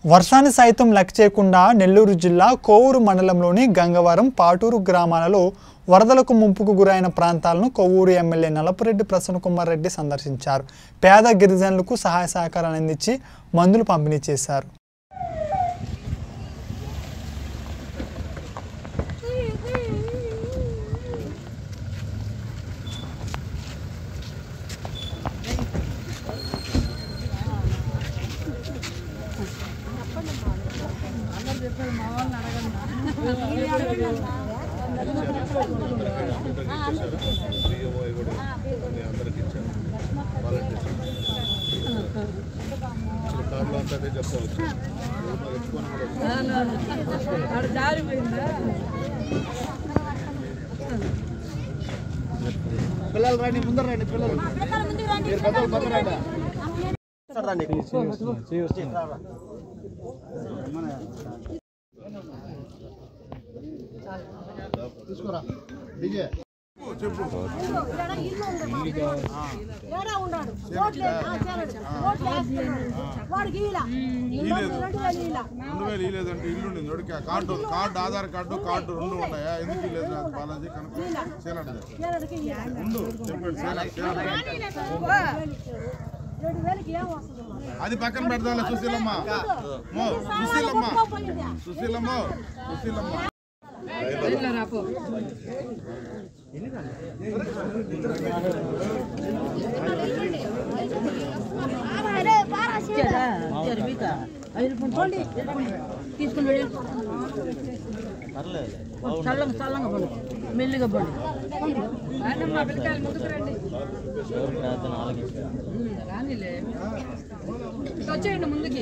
వర్షాన్ని సైతం లెక్క చేయకుండా నెల్లూరు జిల్లా కోవూరు మండలంలోని గంగవరం పాటూరు గ్రామాలలో వరదలకు ముంపుకు గురైన ప్రాంతాలను కొవ్వూరు ఎమ్మెల్యే నలపురెడ్డి ప్రసన్న కుమార్ రెడ్డి సందర్శించారు పేద గిరిజనులకు సహాయ సహకారాలు అందించి మందులు పంపిణీ చేశారు కార్లో అంతా అదే చెప్తావచ్చు ఆడ జారిపోయిందా పిల్లలు రండి ముందర రండి పిల్లలు మీరు పెద్దలు పక్కన రండి తీసుకురా డీజే చెప్పు ఏడా ఉన్నాడు ఓట్లు ఆ, చేరాడు. ఓట్లు వేస్తున్నాడు. వాడికి ఈల. రెండు వేలు ఈల. రెండు వేలు ఇలేదంటే ఇల్లు ఉండింది వాడికి ఆ కార్డు ఉంది. కార్డు ఆధార్ కార్డు కార్డు రెండు ఉన్నాయా ఎందుకు ఇలేదు నాకు బాలాజీ కనుక చేయాలండి చేరాడికి ఈల. ఉండు చెప్పండి చేయాలి చేయాలి రెండు వేలకి ఏం వస్తుంది అది పక్కన పెడతాలే సుశీలమ్మ మో సుశీలమ్మ పోయిందా సుశీలమ్మ సుశీలమ్మ ఇట్లా రాపో తీసుకుని వెళ్ళి చల్లంగా చల్లంగా పండు మెల్లిగా పండు మా పిల్లకాయలు ముందుకు రండి రానిలే వచ్చేయండి ముందుకి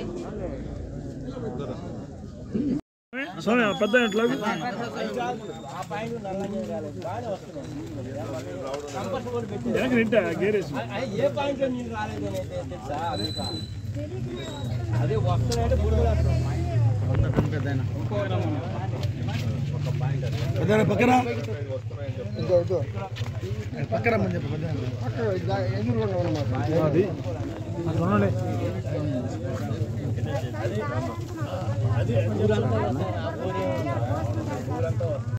పక్కన పక్కన పక్కన ఎదురు